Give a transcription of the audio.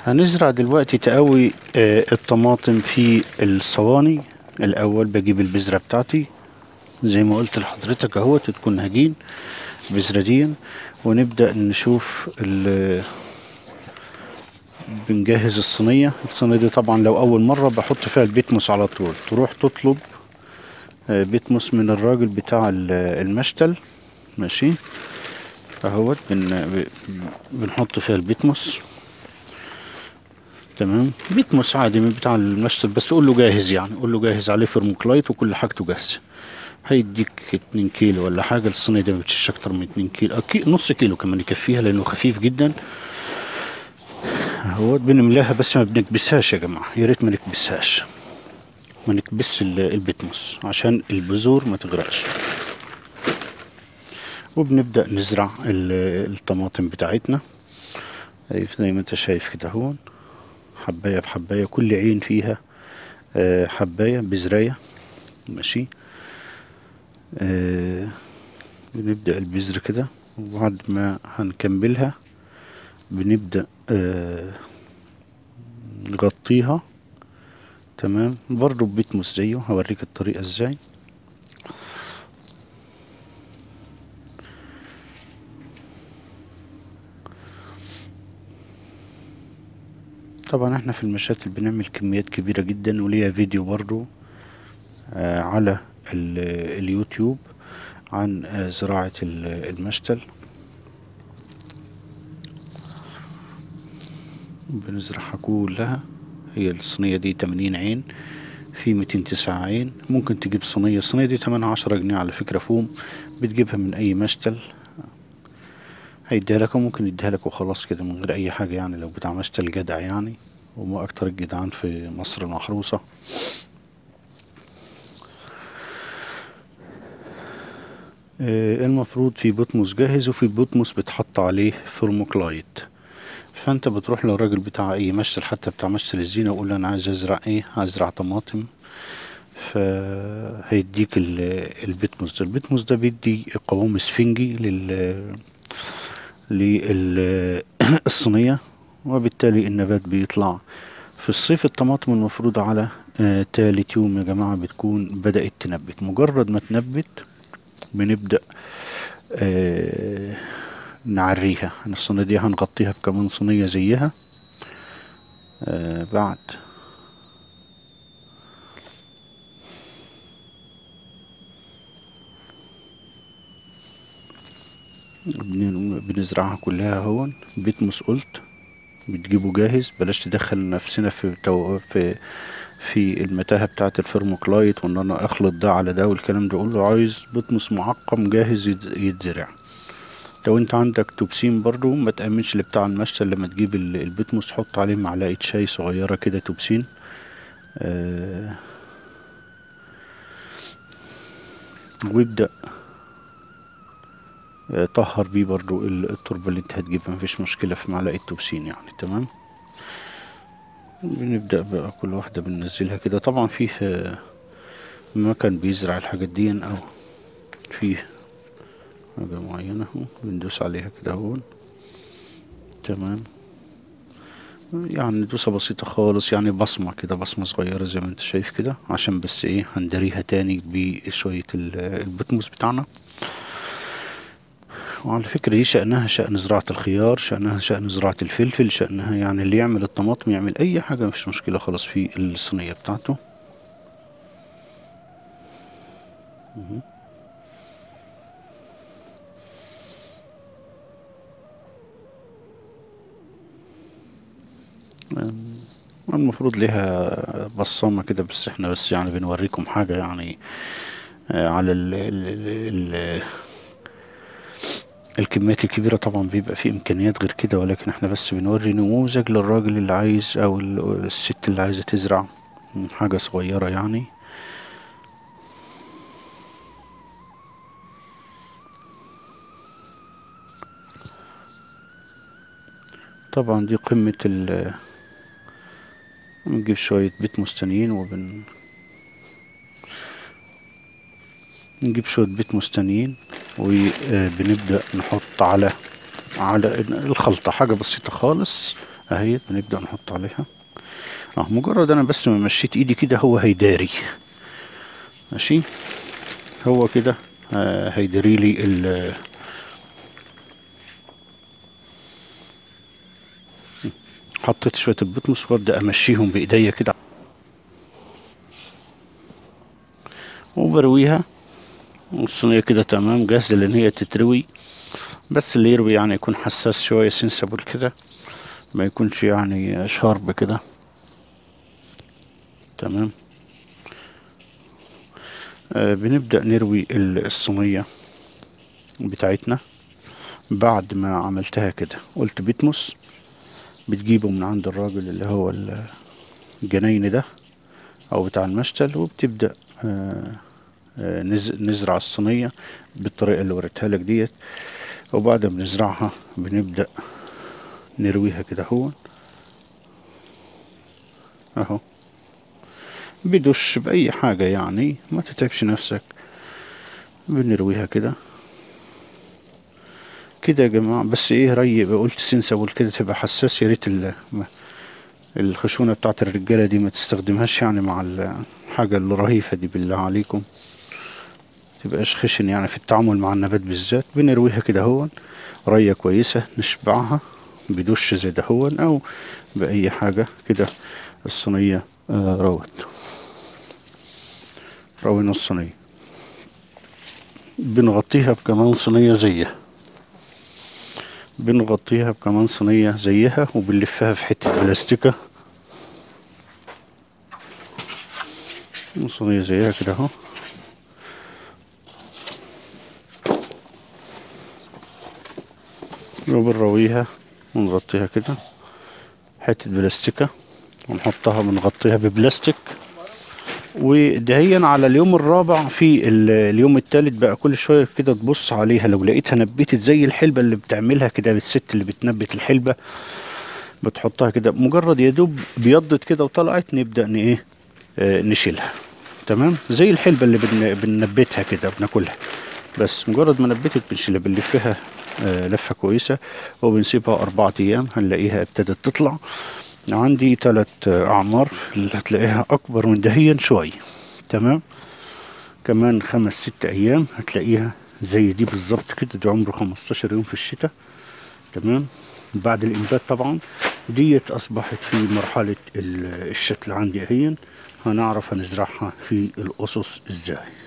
هنزرع دلوقتي تقوي آه، الطماطم في الصواني الاول بجيب البذره بتاعتي زي ما قلت لحضرتك اهوت تكون هجين بذره دي ونبدا نشوف ال- بنجهز الصينيه الصينيه دي طبعا لو اول مره بحط فيها البيتموس على طول تروح تطلب آه، بيتموس من الراجل بتاع ال- المشتل ماشي اهوت بن ب- بنحط فيها البيتموس تمام بيتموس عادي من بتاع المشتل بس قول له جاهز يعني قول له جاهز عليه فرموكلايت وكل حاجته جاهزه هيديك 2 كيلو ولا حاجه الصينيه دي ما بتشيلش اكتر من 2 كيلو أكي نص كيلو كمان يكفيها لانه خفيف جدا اهوت بنملاها بس ما بنكبسهاش يا جماعه يا ريت ما نكبسهاش ما نكبس ال- البتموس عشان البذور ما تغرقش وبنبدأ نزرع ال- الطماطم بتاعتنا شايف زي ما انت شايف كده هون حباية بحباية كل عين فيها آه، حباية بذراية ماشي آه، بنبدأ البذر كده وبعد ما هنكملها بنبدأ آه، نغطيها تمام برضو بيتموس زيه هوريك الطريقة ازاي طبعا احنا في المشاتل بنعمل كميات كبيرة جدا وليها فيديو برضو آه على ال- اليوتيوب عن آه زراعة ال- المشتل بنزرعها كلها هي الصينية دي 80 عين في 209 عين ممكن تجيب صينية الصينية دي 8 10 جنيه على فكرة فوم بتجيبها من أي مشتل هيديها لك وممكن يديها لك وخلاص كده من غير أي حاجة يعني لو بتاع مشتل جدع يعني وما أكتر الجدعان في مصر المحروسة آه، المفروض في بطمس جاهز وفي بطمس بتحط عليه فرموكلايت فانت بتروح للراجل بتاع اي مشتل حتى بتاع مشتل الزينة وقول له انا عايز ازرع ايه عايز ازرع طماطم فهيديك ال- البتموس ده البتموس ده بيدي قوام اسفنجي لل للصينية وبالتالي النبات بيطلع في الصيف الطماطم المفروض على آه تالت يوم يا جماعة بتكون بدأت تنبت مجرد ما تنبت بنبدأ آه نعريها أنا الصينية دي هنغطيها بكمان صينية زيها آه بعد بن- بنزرعها كلها هون بيتمس قلت بتجيبه جاهز بلاش تدخل نفسنا في تو... في في المتاهة بتاعة الفيرموكلايت وان انا اخلط ده على ده والكلام ده اقول له عايز بطمس معقم جاهز يتز- يتزرع لو انت عندك توبسين برضو ما تأمنش لبتاع المشتل لما تجيب ال- البتموس تحط عليه معلقة شاي صغيرة كده توبسين آه وابدأ آه، طهر بيه برضو ال- التربة اللي انت هتجيبها مفيش مشكلة في معلقة توبسين يعني تمام بنبدأ بقى كل واحدة بننزلها كده طبعا فيه آه، مكان بيزرع الحاجات دي او فيه حاجة معينة اهو بندوس عليها كده اهو تمام يعني دوسة بسيطة خالص يعني بصمة كده بصمة صغيرة زي ما انت شايف كده عشان بس ايه هندريها تاني بشوية ال- البتموس بتاعنا وعلى فكرة دي شأنها شأن زراعة الخيار شأنها شأن زراعة الفلفل شأنها يعني اللي يعمل الطماطم يعمل أي حاجة مفيش مشكلة خالص في الصينية بتاعته مهم. أم، المفروض ليها بصامة كده بس احنا بس يعني بنوريكم حاجة يعني آه، على ال ال ال ال الكميات الكبيرة طبعا بيبقى فيه إمكانيات غير كده ولكن احنا بس بنوري نموذج للراجل اللي عايز أو ال- الست اللي عايزة تزرع حاجة صغيرة يعني طبعا دي قمة ال بنجيب شوية بيت مستنيين وبن نجيب شوية بيت مستنيين وبنبدأ نحط على على الخلطة حاجة بسيطة خالص اهي بنبدأ نحط عليها اه مجرد انا بس ما مشيت ايدي كده هو هيداري ماشي هو كده آه هيداري لي ال حطيت شوية البطمس وابدأ امشيهم بايديا كده وبرويها والصينية كده تمام جاهزة لان هي تتروي بس اللي يروي يعني يكون حساس شوية سنسبل كده ما يكونش يعني شارب كده تمام آه بنبدأ نروي ال- الصينية بتاعتنا بعد ما عملتها كده قلت بيتموس بتجيبه من عند الراجل اللي هو ال- الجناين ده او بتاع المشتل وبتبدأ آه آه، نز- نزرع الصينية بالطريقة اللي وريتها لك ديت وبعد ما نزرعها بنبدأ نرويها كده هو اهو بدش بأي حاجة يعني ما تتعبش نفسك بنرويها كده كده يا جماعة بس ايه ري قلت سنسبل كده تبقى حساس يا ريت ال- ما- الخشونة بتاعت الرجالة دي ما تستخدمهاش يعني مع الحاجة الرهيفة دي بالله عليكم تبقاش خشن يعني في التعامل مع النبات بالذات بنرويها كده هون رية كويسة نشبعها بدش زي ده هون او بأي حاجة كده الصينية آه، روت روينا الصينية بنغطيها بكمان صينية زيها بنغطيها بكمان صينية زيها وبنلفها في حتة بلاستيكة صينية زيها كده اهو وبنرويها ونغطيها كده حتة بلاستيكة ونحطها بنغطيها ببلاستيك ودهيا على اليوم الرابع في ال- اليوم الثالث بقى كل شوية كده تبص عليها لو لقيتها نبتت زي الحلبة اللي بتعملها كده الست اللي بتنبت الحلبة بتحطها كده مجرد يا دوب بيضت كده وطلعت نبدأ ن ايه آه، نشيلها تمام زي الحلبة اللي بن بننبتها كده بناكلها بس مجرد ما نبتت بنشيلها بنلفها آه، لفة كويسة وبنسيبها أربعة أيام هنلاقيها ابتدت تطلع عندي تلات آه، أعمار اللي هتلاقيها أكبر من دهيا شوية تمام كمان خمس ست أيام هتلاقيها زي دي بالظبط كده دي عمره 15 يوم في الشتاء تمام بعد الإنبات طبعا ديت أصبحت في مرحلة ال- الشكل عندي أهين هنعرف هنزرعها في الأسس إزاي